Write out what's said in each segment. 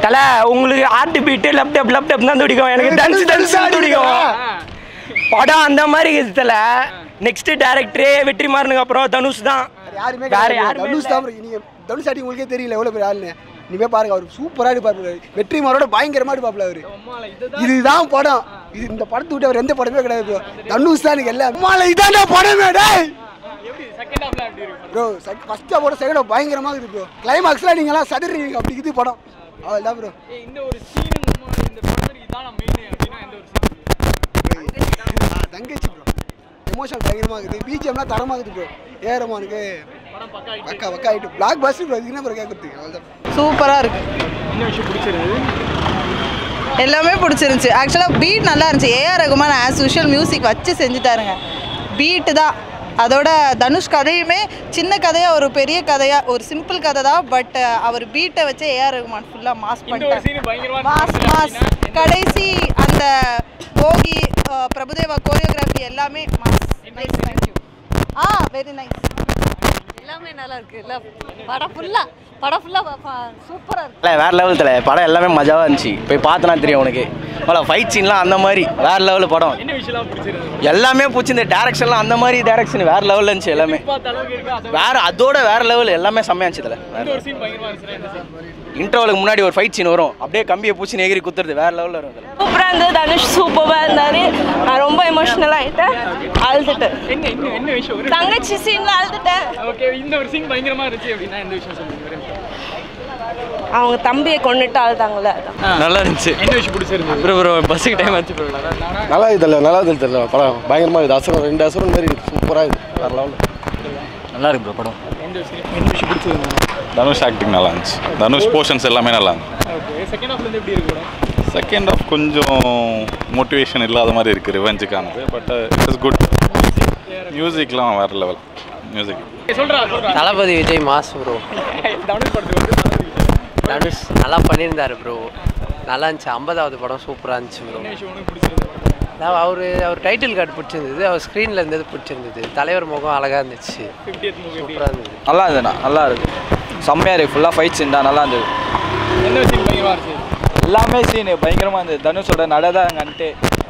தல உங்களுக்கு heart beat laptop laptop தான் துடிக்கும் எனக்கு டான்ஸ் டான்ஸ் துடிக்கும் படம் அந்த மாதிரி இருக்குது தல நெக்ஸ்ட் டேரக்டரே வெற்றிமாறனுக்கு அப்புறம் தனுஷ் தான் யாருமே வேற கிடையாது. யாருமே தனுஷ் தான் bro. நீங்க தனுஷ் ஆட்டி உங்களுக்கே தெரியல எவ்வளவு பெரிய ஆளுன்னு நீங்க பாருங்க அவர் சூப்பரா எடுப்பாரு வெற்றி மாரோட பயங்கரமா எடுப்பாப்ல அவரு இதுதான் படம் இது இந்த படத்தை விட்டு அவர் எந்த படமே கிடையாது bro. தனுஷ் தான் எனக்கு எல்லாம் அம்மால இதான்டா படமே டேய் ப்ரோ ஃபர்ஸ்ட் ஹாஃபோட செகண்ட் ஹாஃப் பயங்கரமா இருக்குது ப்ரோ கிளைமாக்ஸ்ல நீங்க எல்லாம் சதுறீங்க அப்படி இருக்குது படம் அவ்வளவுதான் ப்ரோ இந்த ஒரு சீன் இந்த படத்துல இதான் மெயின் அப்படின்னா எந்த ஒரு சீன் தங்கச்சி ப்ரோ எமோஷன் பயங்கரமா இருக்குது பிஜிஎம்லாம் தரமா இருக்குது ப்ரோ ஏறமானுக்கு படம் பக்கா ஆயிட்டு பக்கா பக்கா ஆயிட்டு பிளாக் பஸ் ப்ரோ இது என்ன ப்ரோ கேட்கறதுக்கு அவ்வளோதான் சூப்பராக இருக்கு என்ன விஷயம் பிடிச்சிருந்தது எல்லாமே பிடிச்சிருந்துச்சி ஆக்சுவலாக பீட் நல்லா இருந்துச்சு AR Rahman as usual music வச்சு செஞ்சுட்டாருங்க பீட்டு தான் அதோட தனுஷ் கதையுமே சின்ன கதையாக ஒரு பெரிய கதையாக ஒரு சிம்பிள் கதை தான் பட் அவர் பீட்டை வச்சு ஏஆர் ரகுமான் ஃபுல்லாக மாஸ் இந்த ஒரு பண்ணிட்டார் சீன் பயங்கரமா மாஸ் மாஸ் கடைசி அந்த போகி அஹ், பிரபுதேவா கோரியோகிராஃபி எல்லாமே mass nice thank you ah very nice எல்லாமே நல்லா இருக்கு இல்ல படம் ஃபுல்லா படம் ஃபுல்லா சூப்பரா இருக்கு இல்லை வேற லெவல் தலை படம் எல்லாமே மஜாவாக இருந்துச்சு போய் பார்த்தனா தெரியும் உனக்கு அவ்வளோ ஃபைட் சீன்லாம் அந்த மாதிரி வேற லெவல் படம் என்ன விஷயம்லாம் பிடிச்சிருந்தது எல்லாமே பிடிச்சி இந்த டேரக்ஷன்லாம் அந்த மாதிரி டேரக்ஷன் வேற லெவலில் இருந்துச்சு எல்லாமே பார்த்த அளவுக்கு இருக்கு அதை வேற அதோட வேற லெவல் எல்லாமே செம்மையா இருந்துச்சு தலை இந்த ஒரு சீன் பயங்கரமா இருந்துச்சுன்னா இந்த scene? இன்டர்வலுக்கு முன்னாடி ஒரு ஃபைட் சீன் வரும் அப்படியே கம்பியை பூச்சி எகிரி குத்துறது வேற லெவலில் வரும் தலை சூப்பராக இருந்தது தனுஷ் சூப்பராக இருந்தார் நான் ரொம்ப எமோஷ்னல் ஆகிட்டேன் அழுதுட்டேன் என்ன என்ன என்ன விஷயம் ஒரு தங்கச்சி சீனில் அழுதுட்டேன் ஓகே இந்த ஒரு சீன் பயங்கரமா இருந்துச்சு அப்படின்னா எந்த விஷயம் சொல்லுங்க ஒரு நிமிஷம். அவங்க தம்பியை கொண்டுட்டு அழுதாங்கல்ல அதான் நல்லா இருந்துச்சு என்ன விஷயம் பிடிச்சிருந்தது ப்ரோ ப்ரோ பஸ்ஸுக்கு டைம் ஆச்சு ப்ரோ நல்லா இது தெரியல நல்லா இது தெரியல படம் பயங்கரமா இருக்குது அசுரம் ரெண்டு அசுரம் மாதிரி இருக்குது சூப்பராக இருக்குது வேற லெவலில் நல்லா இருக்கு ப்ரோ படம் எந்த விஷயம் என்ன விஷயம் பிடிச்சிருந்தது தனுஷ் ஆக்டிங் நல்லா இருந்துச்சு தனுஷ் போர்ஷன்ஸ் எல்லாமே நல்லா இருந்துச்சு ஓகே செகண்ட் ஹாஃப்ல இருந்து எப்படி இருக்கு படம் செகண்ட் ஆஃப் கொஞ்சம் மோட்டிவேஷன் இல்லாத மாதிரி இருக்குது ரிவெஞ்சுக்கானது பட் இட் இஸ் குட் மியூசிக்லாம் வேறு லெவல் மியூசிக் சொல்றா சொல்றா தளபதி விஜய் மாஸ் ப்ரோ தனுஷ் படத்துக்கு வந்து தனுஷ் நல்லா பண்ணியிருந்தாரு ப்ரோ நல்லா இருந்துச்சு ஐம்பதாவது படம் சூப்பராக இருந்துச்சு ப்ரோ என்ன விஷயம் உனக்கு பிடிச்சிருந்தது நான் அவர் அவர் டைட்டில் கார்டு பிடிச்சிருந்தது அவர் ஸ்க்ரீனில் இருந்தது பிடிச்சிருந்தது தலைவர் முகம் அழகாக இருந்துச்சு 50th மூவி எப்படி சூப்பராக இருந்தது நல்லா இருந்ததுண்ணா நல்லா இருக்கு செம்மையாக இருக்கு ஃபுல்லாக ஃபைட் சீன் தான் நல்லா இருந்தது என்ன சீன் பயங்கரமா இருந்துச்சு எல்லாமே சீன் பயங்கரமாக இருந்தது தனுஷோட நடதான் அங்கன்ட்டு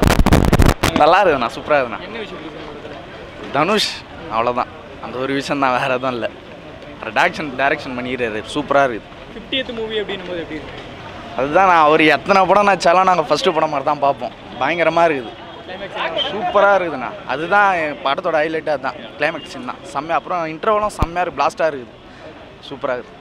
நல்லா இருக்குண்ணா சூப்பராக இருக்குண்ணா என்ன விஷயம் பிடிச்சிருந்தது படத்துல? தனுஷ் அவ்வளோதான் அந்த ஒரு விஷயம் தான் வேறு எதுவும் இல்லை டேரக்ஷன் டேரக்ஷன் பண்ணிக்கிறாரு சூப்பராக இருக்குது 50th மூவி அப்படின்னும் போது எப்படி இருக்கு அதுதான் நான் அவர் எத்தனை படம் நான் சேலம் நாங்கள் ஃபஸ்ட்டு படம் மாதிரி தான் பார்ப்போம் பயங்கரமாக இருக்குது சூப்பராக இருக்குதுண்ணா அதுதான் என் படத்தோட ஹைலைட்டு அதுதான் கிளைமேக்ஸ் சீன் தான் செம்மையாக அப்புறம் இன்டர்வலும் செம்மையாக இருக்குது பிளாஸ்ட்டாக இருக்குது சூப்பராக இருக்குது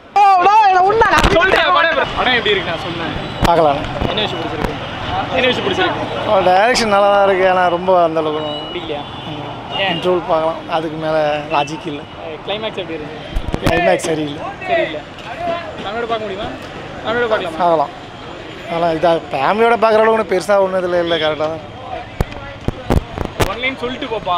சொல்றேன் படம் படம் எப்படி இருக்கு நான் சொன்னேன் பார்க்கலாம் என்ன விஷயம் பிடிச்சிருக்கு என்ன விஷயம் பிடிச்சிருக்கு டைரக்ஷன் நல்லா தான் இருக்குது ஆனால் ரொம்ப அந்த அளவுக்கு பிடிக்கலையா ஏன் இன்ட்ரோல் பார்க்கலாம் அதுக்கு மேலே லாஜிக் இல்லை கிளைமேக்ஸ் எப்படி இருக்கு கிளைமேக்ஸ் சரியில்லை சரியில்லை நம்மளோட பார்க்க முடியுமா நம்மளோட பார்க்கலாமா ஆகலாம் அதெல்லாம் இதாக ஃபேமிலியோட பார்க்குற அளவுக்கு ஒன்றும் பெருசாக ஒன்றும் இதில் இல்லை கரெக்டாக தான் ஒன்லைன் சொல்லிட்டு போப்பா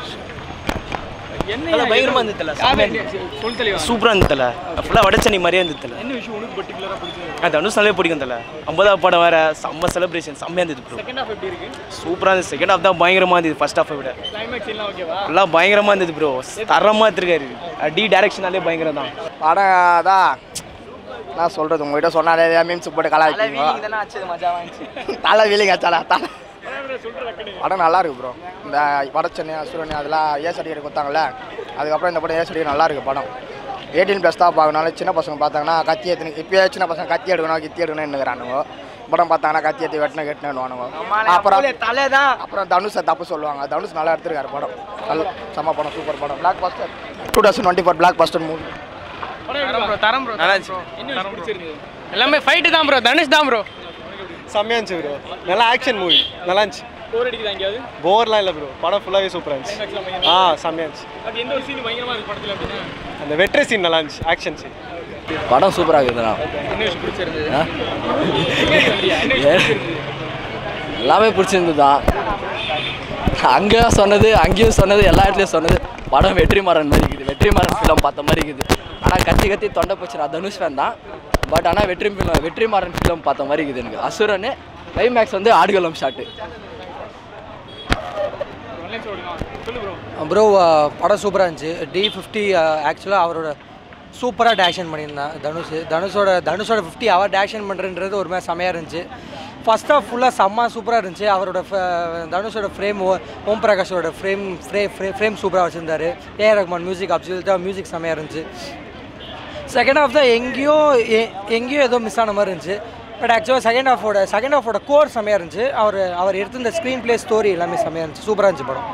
என்ன நல்லா பயங்கரமா இருந்தது தல, செம்மையா சொல் தெளிவா சூப்பராக இருந்ததுல ஃபுல்லாக வடச்சென்னை மாதிரியே இருந்ததுல என்ன விஷயம் உனக்கு பர்டிகுலராக பிடிச்சது அது தனுஷ் நாளே பிடிக்கும் தல ஐம்பதாவது படம் வேற செம்ம செலிப்ரேஷன் செம்மையாக இருந்தது ப்ரோ செகண்ட் ஹாஃப் எப்படி இருக்கு சூப்பராக இருந்தது செகண்ட் ஹாஃப் தான் பயங்கரமாக இருந்தது ஃபர்ஸ்ட் ஹாஃபை விட கிளைமேக்ஸ் எல்லாம் ஓகேவா ஃபுல்லாக பயங்கரமாக இருந்தது ப்ரோ தரமாக எடுத்துருக்காரு டி டேரக்ஷனாலே பயங்கரம் தான் படம் அதான் நான் சொல்கிறது உங்ககிட்ட சொன்னாலே மீம்ஸ் போட்டு கலாய்ப்பீங்க தலை வீலிங் ஆச்சாலா தலை படம் நல்லா இருக்கு ப்ரோ இந்த வடச்சென்னை அசுரனி அதெல்லாம் ஏ சர்டிஃபிகேட் கொடுத்தாங்கல்ல அதுக்கப்புறம் இந்த படம் ஏ சர்டிஃபிகேட் நல்லா இருக்கு படம் எயிட்டீன் ப்ளஸ் தான் பார்க்கணும் சின்ன பசங்க பார்த்தாங்கன்னா கத்தி எடுத்து இப்போயே சின்ன பசங்க கத்தி எடுக்கணும் கத்தி எடுக்கணும்னு நிற்கிறானுங்க படம் பார்த்தாங்கன்னா கத்தி எடுத்து வெட்டின கெட்டினு அப்புறம் தலை தான் அப்புறம் தனுஷை தப்பு சொல்லுவாங்க தனுஷ் நல்லா எடுத்திருக்காரு படம் நல்ல செம்ம படம் சூப்பர் படம் blockbuster two thousand twenty four blockbuster movie தரம் ப்ரோ தரம் ப்ரோ நல்லா இருந்துச்சு என்ன விஷயம் பிடிச்சிருந்தது எல்லாமே ஃபைட்டு தான் ப்ரோ தனுஷ் தான் ப்ரோ செம்மையாக இருந்துச்சு ப்ரோ நல்லா ஆக்ஷன் மூவி நல்லா இருந்துச்சு போர் அடிக்குதா எங்கேயாவது போர்லாம் இல்லை ப்ரோ படம் ஃபுல்லாகவே சூப்பராக இருந்துச்சு கிளைமேக்ஸ்லாம் பயங்கரமா ஆ செம்மையாக இருந்துச்சு அது எந்த ஒரு சீன் பயங்கரமா இருக்கு படத்துல அப்படின்னா அந்த வெற்றி சீன் நல்லா இருந்துச்சு ஆக்ஷன் சீன் படம் சூப்பராக இருக்குதுண்ணா என்ன விஷயம் பிடிச்சிருந்தது என்ன விஷயம் பிடிச்சிருந்தது எல்லாமே பிடிச்சிருந்தது தான் அங்கேயும் சொன்னது அங்கேயும் சொன்னது எல்லா இடத்துலையும் சொன்னது படம் வெற்றிமாறன் மாதிரி இருக்குது வெற்றிமாறன் ஃபிலம் பார்த்த மாதிரி இருக்குது ஆனால் கத்தி கத்தி தொண்டை போச்சு நான் தனுஷ் ஃபேன் தான் பட் ஆனால் வெற்றி வெற்றிமாறன் ஃபிலம் பார்த்த மாதிரி இருக்குது எனக்கு அசுரன் கிளைமேக்ஸ் வந்து ஆடுகளம் ஷாட்டு ஒன்லைன் சொல்லுங்க சொல்லு ப்ரோ ப்ரோ படம் சூப்பராக இருந்துச்சு டி ஃபிஃப்டி ஆக்சுவலாக அவரோட சூப்பராக டேஷன் பண்ணியிருந்தான் தனுஷ் தனுஷோட தனுஷோட ஃபிஃப்டி ஹவர் டேஷன் பண்ணுறன்றது ஒரு மாதிரி செமையாக இருந்துச்சு ஃபஸ்ட் ஆஃப் ஃபுல்லாக செம்ம சூப்பராக இருந்துச்சு அவரோட ஃப- தனுஷோட ஃப்ரேம் ஓம் பிரகாஷோட ஃப்ரேம் ஃப்ரே ஃப்ரேம் சூப்பராக வச்சுருந்தாரு ஏ ரஹ்மான் மியூசிக் அப்சல்ட்டாக மியூசிக் செமையாக இருந்துச்சு செகண்ட் ஹாஃப் தான் எங்கேயோ எ- எங்கேயோ ஏதோ மிஸ் ஆன மாதிரி இருந்துச்சு பட் ஆக்சுவலாக செகண்ட் ஹாஃபோட செகண்ட் ஹாஃபோட கோர் செமையாக இருந்துச்சு அவர் அவர் எடுத்திருந்த ஸ்க்ரீன் ப்ளே ஸ்டோரி எல்லாமே செமையாக இருந்துச்சு சூப்பராக இருந்துச்சு படம்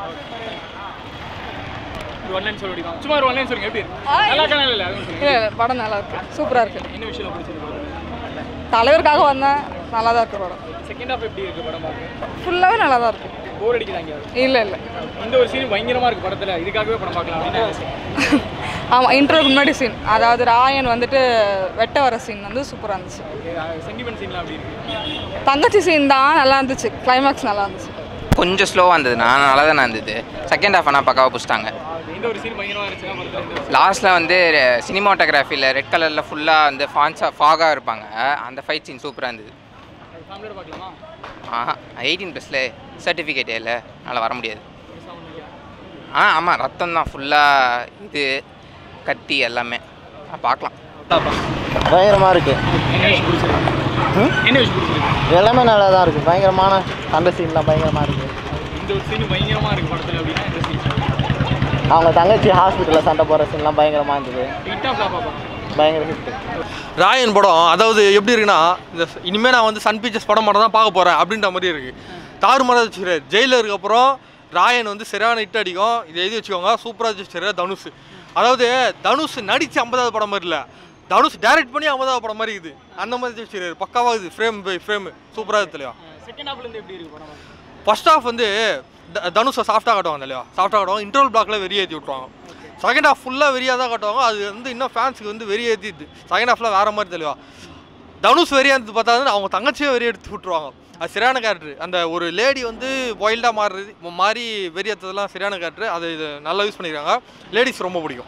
ஒரு ஒன் லைன் சொல்ல முடியுமா சும்மா ஒரு ஒன் லைன் சொல்லுங்க எப்படி இருக்கு நல்லா இருக்கா இல்லை அதுவும் சொல்லுங்க இல்லை இல்லை படம் நல்லா இருக்கு சூப்பராக இருக்கு என்ன விஷயம் பிடிச்சிருக்கு தலைவருக்காக வந்தேன் நல்லா தான் இருக்கு படம் செகண்ட் ஹாஃப் எப்படி இருக்கு படம் பார்க்க ஃபுல்லாகவே நல்லா தான் இருக்கு போர் அடிக்குதாங்க இல்லை இல்லை இந்த ஒரு சீன் பயங்கரமா இருக்கு படத்துல இதுக்காகவே படம் பார்க்கலாம் அப்படின்னு ஆமாம் இன்ட்ரோக்கு முன்னாடி சீன் அதாவது ராயன் வந்துட்டு வெட்ட வர சீன் வந்து சூப்பராக இருந்துச்சு சென்டிமெண்ட் சீன்லாம் அப்படி இருக்கு தங்கச்சி சீன் தான் நல்லா இருந்துச்சு கிளைமேக்ஸ் நல்லா இருந்துச்சு கொஞ்சம் ஸ்லோவாக இருந்ததுண்ணா நல்லா தானே இருந்தது செகண்ட் ஹாஃப் ஆனால் பக்காவாக பிடிச்சிட்டாங்க இந்த ஒரு சீன் பயங்கரமா இருந்துச்சுன்னா படத்துல இந்த ஒரு லாஸ்ட்டில் வந்து சினிமாட்டோகிராஃபியில் ரெட் கலரில் ஃபுல்லாக வந்து ஃபான்ஸாக ஃபாகாக இருப்பாங்க அந்த ஃபைட் சீன் சூப்பராக இருந்தது ஃபேமிலியோட பார்க்கலாமா ஆஹா எயிட்டீன் ப்ளஸில் சர்டிஃபிகேட் இல்லை அதனால் வர முடியாது ஆ ஆமாம் ரத்தம் தான் ஃபுல்லாக இது கத்தி எல்லாமே ஆ, பார்க்கலாம் பயங்கரமாக இருக்கு என்ன விஷயம் பிடிச்சிருக்கு எல்லாமே நல்லா தான் இருக்கு பயங்கரமான அந்த சீன்லாம் பயங்கரமாக இருக்கு இந்த ஒரு சீன் பயங்கரமா இருக்கு படத்துல அப்படின்னா இந்த சீன் அவங்க தங்கச்சி ஹாஸ்பிட்டலில் சண்டை போடுற சீன்லாம் பயங்கரமாக இருந்தது ஹிட்டா ஃப்ளாப்பா பயங்கர ஹிட் ராயன் படம் அதாவது எப்படி இருக்குன்னா இந்த இனிமேல் நான் வந்து சன் பிக்சர்ஸ் படம் மட்டும் தான் பார்க்க போகிறேன் அப்படின்ற மாதிரி இருக்குது தாறுமாறாக வச்சுக்கிறார் ஜெயிலருக்கு அப்புறம் ராயன் வந்து சரியான ஹிட் அடிக்கும் இதை எழுதி வச்சுக்கோங்க சூப்பராக வச்சுக்கிறார் தனுஷ் அதாவது தனுஷ் நடித்து ஐம்பதாவது படம் மாதிரி இல்லை தனுஷ் டைரக்ட் பண்ணி ஐம்பதாவது படம் மாதிரி இருக்குது அந்த மாதிரி வச்சுக்கிறாரு பக்காவாக இது ஃப்ரேம் பை ஃப்ரேம் சூப்பராக இருக்குது இல்லையா செகண்ட் ஹாஃப்ல இருந்து எப்படி இருக்கு படம் ஃபர்ஸ்ட் ஹாஃப் வந்து த- தனுஷை சாஃப்டாக காட்டுவாங்க இல்லையா சாஃப்டாக காட்டுவாங்க இன்டர்வல் பிளாக்ல வெறி ஏற்றி விட்ருவாங்க செகண்ட் ஹாஃப் ஃபுல்லாக வெறியாக தான் காட்டுவாங்க அது வந்து இன்னும் ஃபேன்ஸுக்கு வந்து வெறி ஏற்றிது செகண்ட் ஹாஃபில் வேறு மாதிரி தெளிவா தனுஷ் வெறியா இருந்து பார்த்தா வந்து அவங்க தங்கச்சியே வெறி எடுத்து விட்ருவாங்க அது சரியான கேரக்டர் அந்த ஒரு லேடி வந்து வைல்டாக மாறுறது மாறி வெறியத்ததெல்லாம் சரியான கேரக்டர் அதை இது நல்லா யூஸ் பண்ணியிருக்காங்க லேடிஸ் ரொம்ப பிடிக்கும்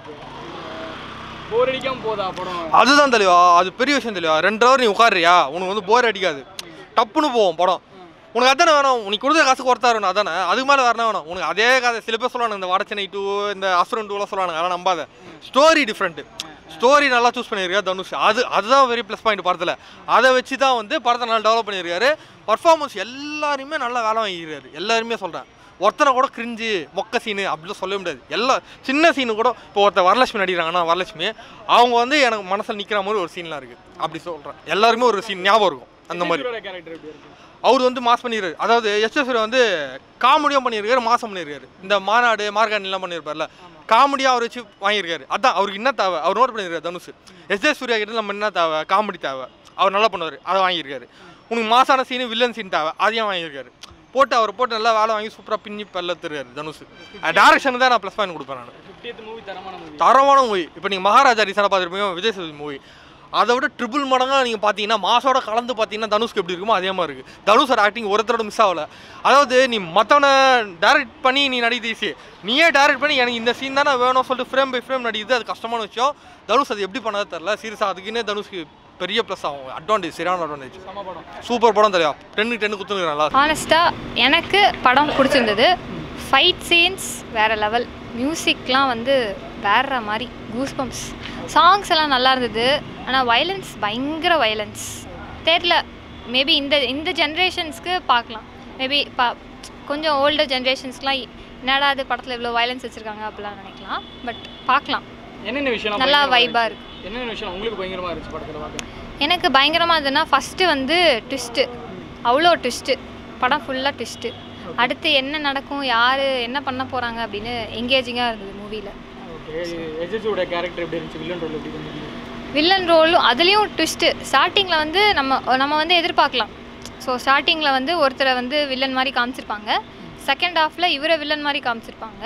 போர் அடிக்காம போதா படம் அதுதான் தெளிவா அது பெரிய விஷயம் தெளிவா ரெண்டு ஹவர் நீ உட்காருறியா உனக்கு வந்து போர் அடிக்காது டப்புன்னு போவோம் படம் உனக்கு அதானே வேணும் நீ கொடுத்த காசுக்கு ஒருத்தா வேணும் அதானே அதுக்கு மேலே வேற என்ன வேணும் உனக்கு அதே கதை சில பேர் சொல்லுவாங்க இந்த வடச்சென்னை டூ இந்த அசுரன் டூலாம் சொல்லுவாங்க அதெல்லாம் நம்பாத ஸ்டோரி டிஃப்ரெண்ட்டு ஸ்டோரி நல்லா சூஸ் பண்ணியிருக்காரு தனுஷ் அது அதுதான் வெரி ப்ளஸ் பாயிண்ட் படத்தில் அதை வச்சு தான் வந்து படத்தை நல்லா டெவலப் பண்ணியிருக்காரு பர்ஃபார்மன்ஸ் எல்லாருமே நல்லா வேலை வாங்கியிருக்காரு எல்லாருமே சொல்கிறேன் ஒருத்தனை கூட கிரிஞ்சு மொக்க சீனு அப்படிலாம் சொல்ல முடியாது எல்லா சின்ன சீனு கூட இப்போ ஒருத்தர் வரலட்சுமி நடிக்கிறாங்கன்னா வரலட்சுமி அவங்க வந்து எனக்கு மனசில் நிற்கிற மாதிரி ஒரு சீன்லாம் இருக்குது அப்படி சொல்கிறேன் எல்லாருமே ஒரு சீன் ஞாபகம் இருக்கும் அந்த மாதிரி கேரக்டர் எப்படி இருக்கு அவர் வந்து மாஸ் பண்ணியிருக்காரு அதாவது எஸ்எஸ் வந்து காமெடியும் பண்ணியிருக்காரு மாசம் பண்ணியிருக்காரு இந்த மாநாடு மார்கானிலாம் பண்ணியிருப்பார்ல காமெடியாக அவர் வச்சு வாங்கியிருக்காரு அதான் அவருக்கு என்ன தேவை அவர் நோட் பண்ணியிருக்காரு தனுஷ் எஸ் எஸ் சூர்யா கிட்ட நம்ம என்ன தேவை காமெடி தேவை அவர் நல்லா பண்ணுவார் அதை வாங்கியிருக்காரு உனக்கு மாசான சீனு வில்லன் சீன் தேவை அதையும் வாங்கியிருக்காரு போட்டு அவர் போட்டு நல்லா வேலை வாங்கி சூப்பராக பின்னி பல்ல தருவார் தனுஷ் டேரக்ஷன் தான் நான் ப்ளஸ் பாயிண்ட் கொடுப்பேன் நான் ஃபிஃப்டியத் மூவி தரமான மூவி தரமான மூவி இப்போ நீங்கள் மகாராஜா ரீசனாக பார்த்துருப்பீங்க விஜய் சேதுபதி மூவி அதை விட ட்ரிபிள் மடங்காக நீங்கள் பார்த்தீங்கன்னா மாசோட கலந்து பார்த்தீங்கன்னா தனுஷ்க்கு எப்படி இருக்குமோ அதே மாதிரி இருக்குது தனுஷோட ஆக்டிங் ஒருத்தரோட மிஸ் ஆகல அதாவது நீ மற்றவனை டைரக்ட் பண்ணி நீ நடிக்கிறது ஈஸி நீயே டைரக்ட் பண்ணி எனக்கு இந்த சீன் தானே வேணும் சொல்லிட்டு ஃப்ரேம் பை ஃப்ரேம் நடிக்குது அது கஷ்டமான விஷயம் தனுஷ் அது எப்படி பண்ணது தெரில சீரியஸாக அதுக்குன்னே தனுஷ்க்கு பெரிய ப்ளஸ் ஆகும் அட்வான்டேஜ் சரியான அட்வான்டேஜ் சூப்பர் படம் தெரியும் டென்னுக்கு டென்னு குத்துனுக்கு நல்லா ஆனஸ்ட்டாக எனக்கு படம் பிடிச்சிருந்தது ஃபைட் சீன்ஸ் வேறு லெவல் மியூசிக்லாம் வந்து வேற மாதிரி கூஸ்பம்ஸ் சாங்ஸ் எல்லாம் நல்லா இருந்தது ஆனால் வயலன்ஸ் பயங்கர வயலன்ஸ் தெரில மேபி இந்த இந்த ஜென்ரேஷன்ஸ்க்கு பார்க்கலாம் மேபி பா கொஞ்சம் ஓல்டர் ஜென்ரேஷன்ஸ்க்குலாம் என்னடா அது படத்தில் இவ்வளோ வயலன்ஸ் வச்சுருக்காங்க அப்படிலாம் நினைக்கலாம் பட் பார்க்கலாம் என்னென்ன விஷயம் நல்லா வைபாக இருக்கு என்னென்ன விஷயம் உங்களுக்கு பயங்கரமா இருந்துச்சு படத்துல பார்க்க எனக்கு பயங்கரமாக இருந்ததுன்னா ஃபஸ்ட்டு வந்து ட்விஸ்ட்டு அவ்வளோ ட்விஸ்ட்டு படம் ஃபுல்லாக ட்விஸ்ட்டு அடுத்து என்ன நடக்கும் யார் என்ன பண்ண போகிறாங்க அப்படின்னு எங்கேஜிங்காக இருந்தது மூவியில் ஓகே எஜஸோட கேரக்டர் எப்படி இருந்துச்சு வில்லன் ரோல் எப்படி இருந்துச்சு வில்லன் ரோலும் அதுலேயும் ட்விஸ்ட்டு ஸ்டார்டிங்கில் வந்து நம்ம நம்ம வந்து எதிர்பார்க்கலாம் ஸோ ஸ்டார்டிங்கில் வந்து ஒருத்தரை வந்து வில்லன் மாதிரி காமிச்சிருப்பாங்க செகண்ட் ஹாஃபில் இவரை வில்லன் மாதிரி காமிச்சிருப்பாங்க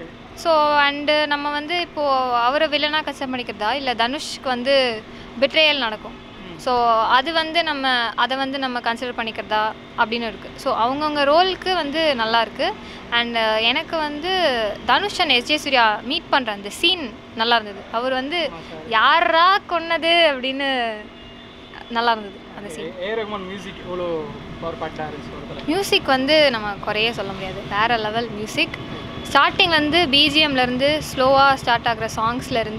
ஸோ அண்டு நம்ம வந்து இப்போது அவரை வில்லனாக கன்சிடர் பண்ணிக்கிறதா இல்லை தனுஷ்க்கு வந்து பிட்ரேயல் நடக்கும் ஸோ அது வந்து நம்ம அதை வந்து நம்ம கன்சிடர் பண்ணிக்கிறதா அப்படின்னு இருக்குது ஸோ அவங்கவுங்க ரோலுக்கு வந்து நல்லா இருக்குது அண்ட் எனக்கு வந்து Dhanush and SJ Suriya meet பண்ணுற அந்த சீன் நல்லா இருந்தது அவர் வந்து யாரா கொன்னது அப்படின்னு நல்லா இருந்தது அந்த சீன் ஏ ரஹ்மான் மியூசிக் எவ்வளோ பவர் பேக்டாக இருந்துச்சு படத்தில் மியூசிக் வந்து நம்ம குறையே சொல்ல முடியாது வேறு லெவல் மியூசிக் ஸ்டார்டிங்லேருந்து பிஜிஎம்லேருந்து ஸ்லோவாக ஸ்டார்ட் ஆகிற சாங்ஸ்லேருந்து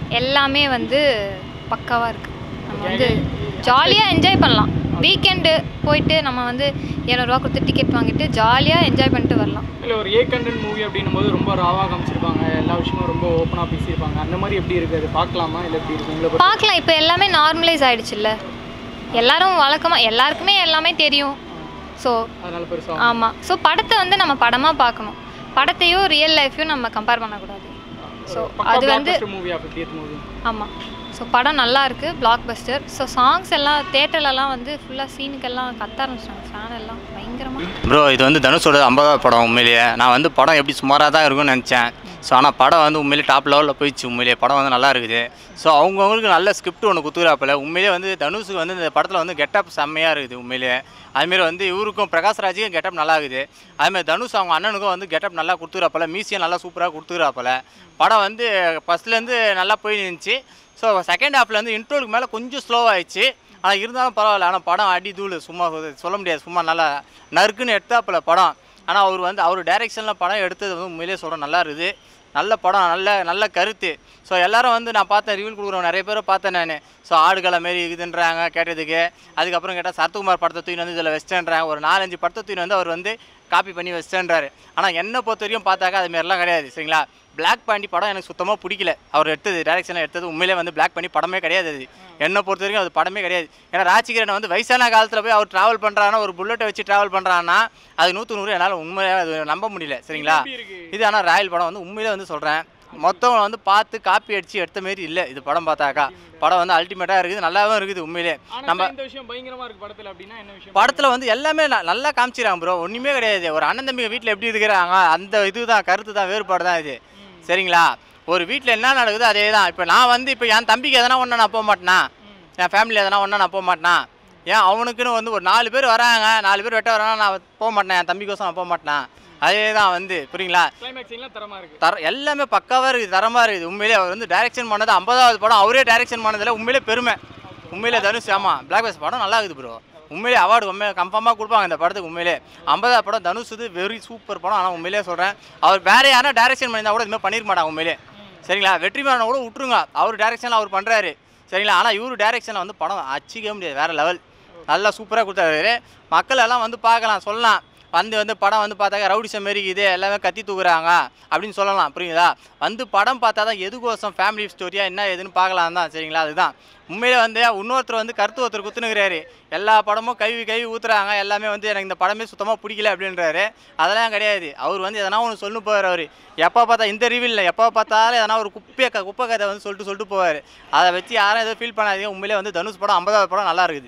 எல்லாமே வந்து பக்காவாக இருக்குது நம்ம வந்து ஜாலியாக என்ஜாய் பண்ணலாம் வீக்கெண்டு போயிட்டு நம்ம வந்து இரநூறுவா கொடுத்து டிக்கெட் வாங்கிட்டு ஜாலியாக என்ஜாய் பண்ணிட்டு வரலாம் இல்லை ஒரு ஏ கண்டென்ட் மூவி அப்படின்னும் போது ரொம்ப ராவாக காமிச்சிருப்பாங்க எல்லா விஷயமும் ரொம்ப ஓப்பனாக பேசியிருப்பாங்க அந்த மாதிரி எப்படி இருக்குது அது பார்க்கலாமா இல்லை எப்படி இருக்கு உங்களை பொறுத்த- பார்க்கலாம் இப்போ எல்லாமே நார்மலைஸ் ஆயிடுச்சுல்ல எல்லாரும் வழக்கமாக எல்லாருக்குமே எல்லாமே தெரியும் ஸோ அதனால பெருசாக ஆமாம் ஸோ படத்தை வந்து நம்ம படமாக பார்க்கணும் படத்தையும் ரியல் லைஃப்பையும் நம்ம கம்பேர் பண்ணக்கூடாது ஸோ அது வந்து மூவியா ஃபிஃப்டியத் மூவி ஆமாம் ஸோ படம் நல்லா இருக்கு பிளாக் பஸ்டர் ஸோ சாங்ஸ் எல்லாம் தேட்டர்லலாம் வந்து ஃபுல்லாக சீனுக்கெல்லாம் கத்த ஆரம்பிச்சிட்டாங்க ஃபேன் எல்லாம் பயங்கரமாக ப்ரோ இது வந்து தனுஷோட ஐம்பதாவது படம் உண்மையிலேயே நான் வந்து படம் எப்படி சுமாராக தான் இருக்கும்னு நினச்சேன் ஸோ ஆனால் படம் வந்து உண்மையிலேயே டாப் லெவலில் போயிடுச்சு உண்மையிலேயே படம் வந்து நல்லா இருக்குது ஸோ அவங்கவுங்களுக்கு நல்ல ஸ்கிரிப்ட் ஒன்று குத்துக்கிறாப்பில் உண்மையிலேயே வந்து தனுஷுக்கு வந்து இந்த படத்தில் வந்து கெட்டப் செம்மையாக இருக்குது உண்மையிலேயே அதுமாரி வந்து இவருக்கும் பிரகாஷ்ராஜுக்கும் கெட்டப் நல்லா இருக்குது அதுமாதிரி தனுஷ் அவங்க அண்ணனுக்கும் வந்து கெட்டப் நல்லா கொடுத்துக்கிறாப்பில் மியூசியம் நல்லா சூப்பராக கொடுத்துக்கிறாப்பில் படம் வந்து ஃபஸ்ட்லேருந்து நல்லா போய் இருந்துச்சு ஸோ செகண்ட் ஹாஃப்ல வந்து இன்ட்ரோலுக்கு மேலே கொஞ்சம் ஸ்லோவாகிடுச்சு ஆனால் இருந்தாலும் பரவாயில்ல ஆனால் படம் அடி தூள் சும்மா சொல்ல முடியாது சும்மா நல்லா நறுக்குன்னு எடுத்தாப்புல படம் ஆனால் அவர் வந்து அவர் டைரெக்ஷனில் படம் எடுத்தது வந்து உண்மையிலேயே சொல்கிறேன் நல்லா இருக்குது நல்ல படம் நல்ல நல்ல கருத்து ஸோ எல்லாரும் வந்து நான் பார்த்தேன் ரிவ்யூ கொடுக்குறோம் நிறைய பேரை பார்த்தேன் நான் ஸோ ஆடுகளை மாரி இருக்குதுன்றாங்க கேட்டதுக்கு அதுக்கப்புறம் கேட்டால் சரத்குமார் படத்தை தூக்கி வந்து இதில் வச்சிட்டேன்றாங்க ஒரு நாலஞ்சு படத்தை தூக்கி வந்து அவர் வந்து காப்பி பண்ணி வச்சிட்டேன்றாரு ஆனால் என்னை பொறுத்த வரைக்கும் பார்த்தாக்கா அது மாதிரிலாம் கிடையாது சரிங்களா பிளாக் பாண்டி படம் எனக்கு சுத்தமாக பிடிக்கல அவர் எடுத்தது டைரக்ஷனில் எடுத்தது உண்மையிலே வந்து பிளாக் பண்ணி படமே கிடையாது அது என்னை பொறுத்த வரைக்கும் அது படமே கிடையாது ஏன்னா ராஜகிரணை வந்து வயசான காலத்தில் போய் அவர் ட்ராவல் பண்ணுறாருன்னா ஒரு புல்லட்டை வச்சு ட்ராவல் பண்ணுறான்னா அது நூற்று நூறு என்னால் உண்மையாக அது நம்ப முடியல சரிங்களா இது ஆனால் ராயல் படம் வந்து உண்மையிலே வந்து சொல்கிறேன் மொத்தம் வந்து பார்த்து காப்பி அடித்து எடுத்த மாரி இல்லை இது படம் பார்த்தாக்கா படம் வந்து அல்டிமேட்டாக இருக்குது நல்லாவும் இருக்குது உண்மையிலே ஆனா நம்ம இந்த விஷயம் பயங்கரமா இருக்கு படத்துல அப்படின்னா என்ன விஷயம் படத்தில் வந்து எல்லாமே ந- நல்லா காமிச்சிடறாங்க ப்ரோ ஒன்றுமே கிடையாது ஒரு அண்ணன் தம்பிங்க வீட்டில் எப்படி இருக்கிறாங்க அந்த இதுதான் கருத்து தான் வேறுபாடு தான் இது சரிங்களா ஒரு வீட்டில் என்ன நடக்குதோ அதே தான் இப்போ நான் வந்து இப்போ என் தம்பிக்கு எதனா ஒன்று நான் போக மாட்டேனா என் ஃபேமிலி எதனா ஒன்றா நான் போக மாட்டேனா ஏன் அவனுக்குன்னு வந்து ஒரு நாலு பேர் வராங்க நாலு பேர் வெட்ட வராங்க நான் போக மாட்டேன் என் தம்பிக்கோசம் நான் போக மாட்டேனா அதே தான் வந்து புரியுங்களா கிளைமேக்ஸ் எல்லாம் தரமா இருக்கு தர எல்லாமே பக்காவாக இருக்குது தரமாக இருக்குது உண்மையிலே அவர் வந்து டைரக்ஷன் பண்ணது ஐம்பதாவது படம் அவரே டைரக்ஷன் பண்ணதில் உண்மையிலே பெருமை உண்மையிலே தனுஷ் ஆமாம் பிளாக் பஸ் படம் நல்லா இருக்குது ப்ரோ உண்மையிலே அவார்டு உண்மையிலே கன்ஃபார்மாக கொடுப்பாங்க இந்த படத்துக்கு உண்மையிலே ஐம்பதாவது படம் தனுஷ் இது வெரி சூப்பர் படம் ஆனால் உண்மையிலே சொல்கிறேன் அவர் வேற யாரும் டைரக்ஷன் பண்ணியிருந்தா கூட இதுமாதிரி பண்ணிருக்க மாட்டாங்க உண்மையிலே சரிங்களா வெற்றிமாறனை கூட விட்டுருங்க அவர் டைரக்ஷனில் அவர் பண்ணுறாரு சரிங்களா ஆனால் இவர் டைரக்ஷனில் வந்து படம் அச்சிக்கவே முடியாது வேறு லெவல் நல்லா சூப்பராக கொடுத்தாரு மக்கள் எல்லாம் வந்து பார்க்கலாம் சொல்லலாம் வந்து வந்து படம் வந்து பார்த்தாக்க ரவுடிசம் மாரி இது எல்லாமே கத்தி தூக்குறாங்க அப்படின்னு சொல்லலாம் புரியுதா வந்து படம் பார்த்தா தான் எதுக்கோசம் ஃபேமிலி ஸ்டோரியாக என்ன ஏதுன்னு பார்க்கலாம் தான் சரிங்களா அதுதான் உண்மையிலே வந்து இன்னொருத்தர் வந்து கருத்து ஒருத்தர் குத்துனுக்கிறாரு எல்லா படமும் கழுவி கழுவி ஊத்துறாங்க எல்லாமே வந்து எனக்கு இந்த படமே சுத்தமாக பிடிக்கல அப்படின்றாரு அதெல்லாம் கிடையாது அவர் வந்து எதனா ஒன்று சொல்லு போவார் அவர் எப்போ பார்த்தா இந்த ரிவியூவில் எப்போ பார்த்தாலும் எதனா ஒரு குப்பைய க குப்பை கதை வந்து சொல்லிட்டு சொல்லிட்டு போவார் அதை வச்சு யாரும் எதுவும் ஃபீல் பண்ணாதீங்க உண்மையிலே வந்து தனுஷ் படம் ஐம்பதாவது படம் நல்லா இருக்குது